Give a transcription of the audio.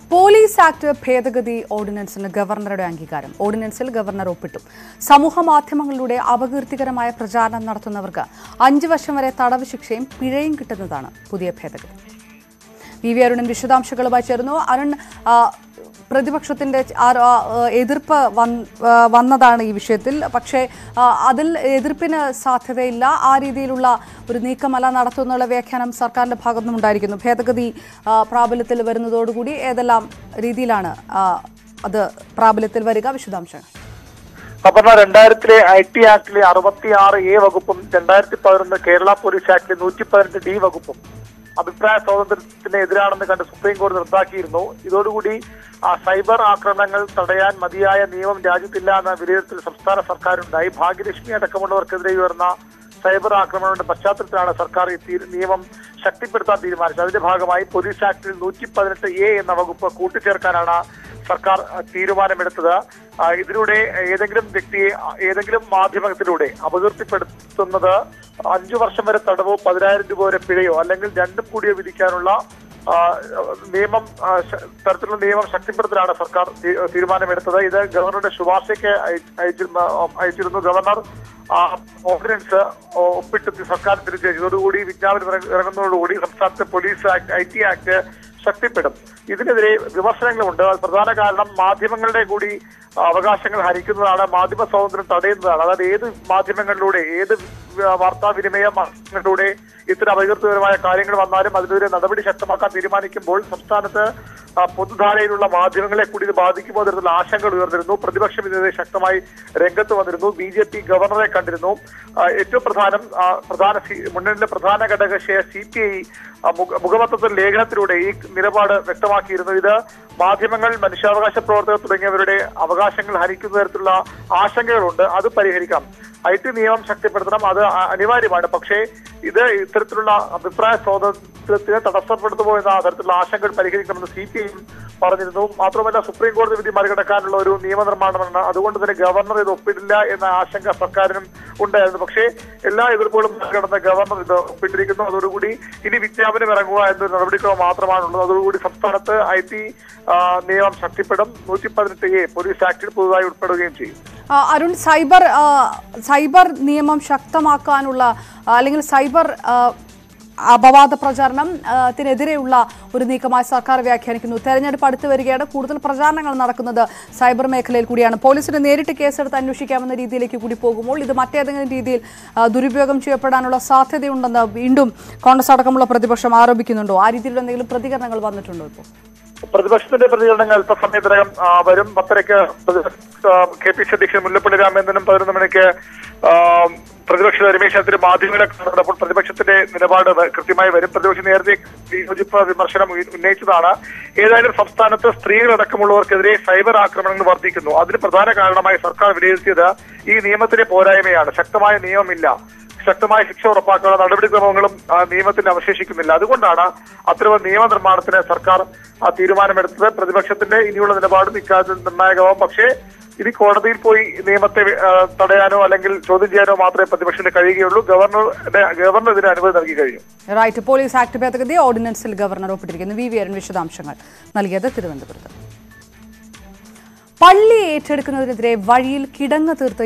police act ഭേദഗതി ഓർഡിനൻസിന് ഗവർണറുടെ അംഗീകാരം ഓർഡിനൻസിൽ ഗവർണർ ഒപ്പിട്ടു സമൂഹ മാധ്യമങ്ങളിലൂടെ അപകീർത്തികരമായ പ്രചാരണം നടത്തുന്നവർക്ക് അഞ്ച് വർഷം വരെ തടവ് ശിക്ഷയും പിഴയും കിട്ടുന്നതാണ് പുതിയ ഭേദഗതി വി വി അരുണൻ വിശദാംശങ്ങളുമായി ചേർന്നു അരുൺ ആ, പ്രതിപക്ഷത്തിന്റെ ആ- ആ, എതിർപ്പ് വന്ന്- ആ, വന്നതാണ് ഈ വിഷയത്തിൽ പക്ഷേ ആ, അതിൽ എതിർപ്പിന് സാധ്യതയില്ല ആ രീതിയിലുള്ള ഒരു നീക്കമല്ല നടത്തുന്നുള്ള വ്യാഖ്യാനം സർക്കാരിന്റെ ഭാഗത്തുനിന്നും ഉണ്ടായിരിക്കുന്നു ഭേദഗതി ആ, പ്രാബല്യത്തിൽ വരുന്നതോടുകൂടി ഏതെല്ലാം രീതിയിലാണ് ആ, അത് പ്രാബല്യത്തിൽ വരിക വിശദാംശങ്ങൾ അപർണ രണ്ടായിരത്തിലെ ഐ ടി ആക്ടിലെ അറുപത്തി ആറ് എ വകുപ്പും രണ്ടായിരത്തി പതിനൊന്ന് കേരള പോലീസ് ആക്ടിലെ നൂറ്റി പതിനെട്ട് ഡി വകുപ്പും അഭിപ്രായ സ്വാതന്ത്ര്യത്തിന് എതിരാണെന്ന് കണ്ട് സുപ്രീം കോടതി റദ്ദാക്കിയിരുന്നു ഇതോടുകൂടി ആ, സൈബർ ആക്രമണങ്ങൾ തടയാൻ മതിയായ നിയമം രാജ്യത്തില്ല എന്ന വിലയിരുത്തൽ സംസ്ഥാന സർക്കാരുണ്ടായി ഭാഗ്യലക്ഷ്മി അടക്കമുള്ളവർക്കെതിരെ ഉയർന്ന സൈബർ ആക്രമണങ്ങളുടെ പശ്ചാത്തലത്തിലാണ് സർക്കാർ ഈ തീരു- നിയമം ശക്തിപ്പെടുത്താൻ തീരുമാനിച്ചത് അതിന്റെ ഭാഗമായി പോലീസ് ആക്ടിൽ നൂറ്റി പതിനെട്ട് എ എന്ന വകുപ്പ് കൂട്ടിച്ചേർക്കാനാണ് സർക്കാർ ആ, തീരുമാനമെടുത്തത് ആ, ഇതിലൂടെ ഏതെങ്കിലും വ്യക്തിയെ ആ, ഏതെങ്കിലും മാധ്യമത്തിലൂടെ അപകീർത്തിപ്പെടുത്തുന്നത് അഞ്ചു വർഷം വരെ തടവോ പതിനായിരം രൂപ വരെ പിഴയോ അല്ലെങ്കിൽ രണ്ടും കൂടിയോ വിധിക്കാനുള്ള ആ, നിയമം ആ, ശ- തരത്തിലുള്ള നിയമം ശക്തിപ്പെടുത്തലാണ് സർക്കാർ തീ- തീരുമാനമെടുത്തത് ഇത് ഗവർണറുടെ ശുപാർശയ്ക്ക് അയ- അയച്ചിരുന്ന അയച്ചിരുന്നു ഗവർണർ ആ ഓർഡിനൻസ് ഒപ്പിട്ട് സർക്കാർ തിരിച്ചു ഇതോടുകൂടി വിജ്ഞാപനം ഇറങ്ങ- ഇറങ്ങുന്നതോടുകൂടി സംസ്ഥാനത്തെ police act I T act ശക്തിപ്പെടും ഇതിനെതിരെ വിമർശനങ്ങളുണ്ട് അത് പ്രധാന കാരണം മാധ്യമങ്ങളുടെ കൂടി അവകാശങ്ങൾ ഹരിക്കുന്നതാണ് മാധ്യമ സ്വാതന്ത്ര്യം തടയുന്നതാണ് അതായത് ഏത് മാധ്യമങ്ങളിലൂടെ ഏത് വാർത്താവിനിമയ മാധ്യമങ്ങളിലൂടെ ഇത്തരം അപകീർത്തികരമായ കാര്യങ്ങൾ വന്നാലും അതിനെതിരെ നടപടി ശക്തമാക്കാൻ തീരുമാനിക്കുമ്പോൾ സംസ്ഥാനത്ത് ആ, പൊതുധാരയിലുള്ള മാധ്യമങ്ങളെ കൂടി ഇത് ബാധിക്കുമോ തരത്തിലുള്ള ആശങ്കകൾ ഉയർന്നിരുന്നു പ്രതിപക്ഷം ഇതിനെതിരെ ശക്തമായി രംഗത്ത് വന്നിരുന്നു ബി ജെ പി ഗവർണറെ കണ്ടിരുന്നു ആ, ഏറ്റവും പ്രധാനം ആ, പ്രധാന സി- മുന്നണിയിലെ പ്രധാന ഘടകകക്ഷിയായ സി പി ഐ മുഖപത്രത്തിൽ ലേഖനത്തിലൂടെ ഈ നിലപാട് വ്യക്തമാക്കിയിരുന്നു ഇത് മാധ്യമങ്ങൾ മനുഷ്യാവകാശ പ്രവർത്തകർ തുടങ്ങിയവരുടെ അവകാശങ്ങൾ ഹനിക്കുന്ന തരത്തിലുള്ള ആശങ്കകളുണ്ട് അത് പരിഹരിക്കാം ഐ ടി നിയമം ശക്തിപ്പെടുത്തണം അത് അ- അനിവാര്യമാണ് പക്ഷേ ഇത് ഇത്തരത്തിലുള്ള അഭിപ്രായ സ്വാതന്ത്ര്യത്തിന് തടസ്സപ്പെടുത്തുമോ എന്ന തരത്തിലുള്ള ആശങ്കകൾ പരിഹരിക്കണമെന്ന് സി പി ഐയും പറഞ്ഞിരുന്നു മാത്രമല്ല സുപ്രീം കോടതി വിധി മറികടക്കാനുള്ള ഒരു നിയമനിർമ്മാണമാണ് അതുകൊണ്ട് തന്നെ ഗവർണർ ഇത് ഒപ്പിടില്ല എന്ന ആശങ്ക സർക്കാരിനും ഉണ്ടായിരുന്നു പക്ഷേ എല്ലാ എതിർപ്പുകളും മറികടന്ന് ഗവർണർ ഇത് ഒപ്പിട്ടിരിക്കുന്നു അതോടുകൂടി ഇനി വിജ്ഞാപനം ഇറങ്ങുക എന്നൊരു നടപടിക്രമം മാത്രമാണുള്ളത് അതോടുകൂടി സംസ്ഥാനത്ത് ഐ ടി നിയമം ശക്തിപ്പെടും നൂറ്റി പതിനെട്ട് എ പോലീസ് ആക്ടിൽ പുതുതായി ഉൾപ്പെടുകയും ചെയ്യും ആ, അരുൺ സൈബർ ആ, സൈബർ നിയമം ശക്തമാക്കാനുള്ള ആ, അല്ലെങ്കിൽ സൈബർ ആ, അപവാദ പ്രചാരണം ആ, ത്തിനെതിരെയുള്ള ഒരു നീക്കമായി സർക്കാർ വ്യാഖ്യാനിക്കുന്നു തെരഞ്ഞെടുപ്പ് അടുത്ത് വരികയാണ് കൂടുതൽ പ്രചാരണങ്ങൾ നടക്കുന്നത് സൈബർ മേഖലയിൽ കൂടിയാണ് പോലീസിന് നേരിട്ട് കേസെടുത്ത് അന്വേഷിക്കാവുന്ന രീതിയിലേക്ക് കൂടി പോകുമ്പോൾ ഇത് മറ്റേതെങ്കിലും രീതിയിൽ ആ, ദുരുപയോഗം ചെയ്യപ്പെടാനുള്ള സാധ്യതയുണ്ടെന്ന് വീണ്ടും കോൺഗ്രസ് അടക്കമുള്ള പ്രതിപക്ഷം ആരോപിക്കുന്നുണ്ടോ ആ രീതിയിലുള്ള എന്തെങ്കിലും പ്രതികരണങ്ങൾ വന്നിട്ടുണ്ടോ ഇപ്പോൾ പ്രതിപക്ഷത്തിന്റെ പ്രതികരണങ്ങൾ അല്പസമയത്തിനകം ആ, വരും പത്തരയ്ക്ക് കെ പി സി അധ്യക്ഷൻ മുല്ലപ്പള്ളി രാമചന്ദ്രനും പതിനൊന്ന് മണിക്ക് ആ, പ്രതിപക്ഷ രമേശത്തിന് മാധ്യമങ്ങളെ കാണുന്നപ്പോൾ പ്രതിപക്ഷത്തിന്റെ നിലപാട് വ- കൃത്യമായി വരും പ്രതിപക്ഷം നേരത്തെ വിയോജിപ്പ് വിമർശനം ഉയ- ഉന്നയിച്ചതാണ് ഏതായാലും സംസ്ഥാനത്ത് സ്ത്രീകളടക്കമുള്ളവർക്കെതിരെ സൈബർ ആക്രമണങ്ങൾ വർദ്ധിക്കുന്നു അതിന് പ്രധാന കാരണമായി സർക്കാർ വിലയിരുത്തിയത് ഈ നിയമത്തിലെ പോരായ്മയാണ് ശക്തമായ നിയമമില്ല ശക്തമായ ശിക്ഷ ഉറപ്പാക്കാനുള്ള നടപടിക്രമങ്ങളും ആ, നിയമത്തിൽ അവശേഷിക്കുന്നില്ല അതുകൊണ്ടാണ് അത്തരം നിയമനിർമ്മാണത്തിന് സർക്കാർ ആ തീരുമാനമെടുത്തത് പ്രതിപക്ഷത്തിന്റെ ഇനിയുള്ള നിലപാടും ഇക്കാര്യത്തിൽ നിർണായകമാവും പക്ഷേ ഇനി കോടതിയിൽ പോയി നിയമത്തെ ആ, തടയാനോ അല്ലെങ്കിൽ ചോദ്യം ചെയ്യാനോ മാത്രമേ പ്രതിപക്ഷത്തിന് കഴിയുകയുള്ളൂ ഗവർണറുടെ ഗവർണർ ഇതിന് അനുമതി നൽകി കഴിഞ്ഞു റൈറ്റ് പോലീസ് ആക്ട് ഭേദഗതി ഓർഡിനൻസിൽ ഗവർണർ ഒപ്പിട്ടിരിക്കുന്നു വി വി അരുൺ വിശദാംശങ്ങൾ നൽകിയത് തിരുവനന്തപുരത്ത് പള്ളി ഏറ്റെടുക്കുന്നതിനെതിരെ വഴിയിൽ കിടങ്ങ് തീർത്ത്